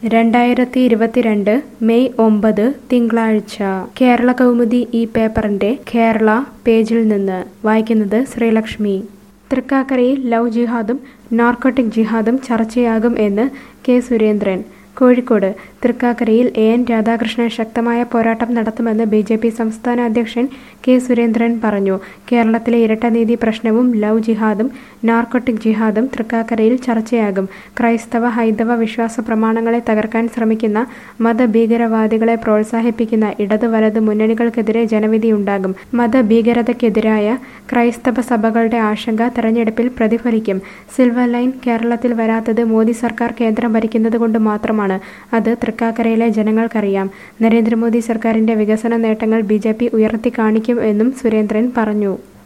രണ്ടായിരത്തി ഇരുപത്തിരണ്ട് മെയ് ഒമ്പത് തിങ്കളാഴ്ച കേരള കൗമുദി ഈ പേപ്പറിന്റെ കേരള പേജിൽ നിന്ന് വായിക്കുന്നത് ശ്രീലക്ഷ്മി തൃക്കാക്കരയിൽ ലവ് ജിഹാദും നാർക്കോട്ടിക് ജിഹാദും ചർച്ചയാകും എന്ന് കെ സുരേന്ദ്രൻ കോഴിക്കോട് തൃക്കാക്കരയിൽ എ എൻ രാധാകൃഷ്ണൻ ശക്തമായ പോരാട്ടം നടത്തുമെന്ന് ബി ജെ പി സംസ്ഥാന അധ്യക്ഷൻ കെ സുരേന്ദ്രൻ പറഞ്ഞു കേരളത്തിലെ ഇരട്ടനീതി പ്രശ്നവും ലവ് ജിഹാദും നാർക്കോട്ടിക് ജിഹാദും തൃക്കാക്കരയിൽ ചർച്ചയാകും ക്രൈസ്തവ ഹൈന്ദവ വിശ്വാസ പ്രമാണങ്ങളെ തകർക്കാൻ ശ്രമിക്കുന്ന മതഭീകരവാദികളെ പ്രോത്സാഹിപ്പിക്കുന്ന ഇടത് വലത് മുന്നണികൾക്കെതിരെ ജനവിധിയുണ്ടാകും മതഭീകരതയ്ക്കെതിരായ ക്രൈസ്തവ സഭകളുടെ ആശങ്ക തെരഞ്ഞെടുപ്പിൽ പ്രതിഫലിക്കും സിൽവർ ലൈൻ കേരളത്തിൽ വരാത്തത് മോദി സർക്കാർ കേന്ദ്രം ഭരിക്കുന്നത് കൊണ്ട് മാത്രമാണ് അത് തൃക്കാക്കരയിലെ ജനങ്ങൾക്കറിയാം നരേന്ദ്രമോദി സർക്കാരിന്റെ വികസന നേട്ടങ്ങൾ ബി ജെ പി ഉയർത്തി കാണിക്കും എന്നും സുരേന്ദ്രൻ പറഞ്ഞു